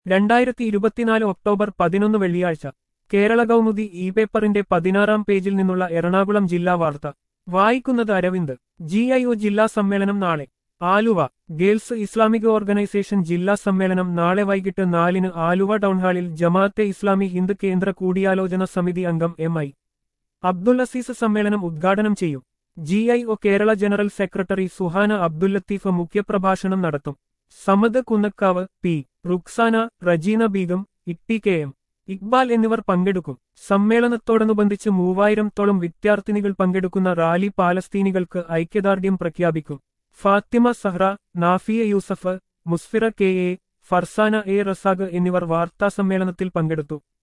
രണ്ടായിരത്തി ഇരുപത്തിനാല് ഒക്ടോബർ പതിനൊന്ന് വെള്ളിയാഴ്ച കേരള കൗമുദി ഇ പേപ്പറിന്റെ പതിനാറാം പേജിൽ നിന്നുള്ള എറണാകുളം ജില്ലാ വാർത്ത വായിക്കുന്നത് അരവിന്ദ് ജി ഐ ഒ ജില്ലാ സമ്മേളനം നാളെ ആലുവ ഗേൾസ് ഇസ്ലാമിക് ഓർഗനൈസേഷൻ ജില്ലാ സമ്മേളനം നാളെ വൈകിട്ട് നാലിന് ആലുവ ടൗൺഹാളിൽ ജമാഅത്തെ ഇസ്ലാമി ഹിന്ദ് കേന്ദ്ര കൂടിയാലോചന സമിതി അംഗം എം ഐ അബ്ദുൽ അസീസ് സമ്മേളനം ഉദ്ഘാടനം ചെയ്യും G I O Kerala general secretary Suhana Abdul Latheef മുഖ്യപ്രഭാഷണം നടത്തും Samad Kunnakkavu P Ruksana Rejina Beegum Itty K M Iqbal എന്നിവർ പങ്കെടുക്കും സമ്മേളനത്തോടനുബന്ധിച്ച് മൂവായിരത്തോളം വിദ്യാർത്ഥിനികൾ പങ്കെടുക്കുന്ന റാലി പാലസ്തീനികൾക്ക് ഐക്യദാർഢ്യം പ്രഖ്യാപിക്കും Fathima Sahra Nafiya Yousuf Musfira K A Farsana A Razak എന്നിവർ വാർത്താസമ്മേളനത്തിൽ പങ്കെടുത്തു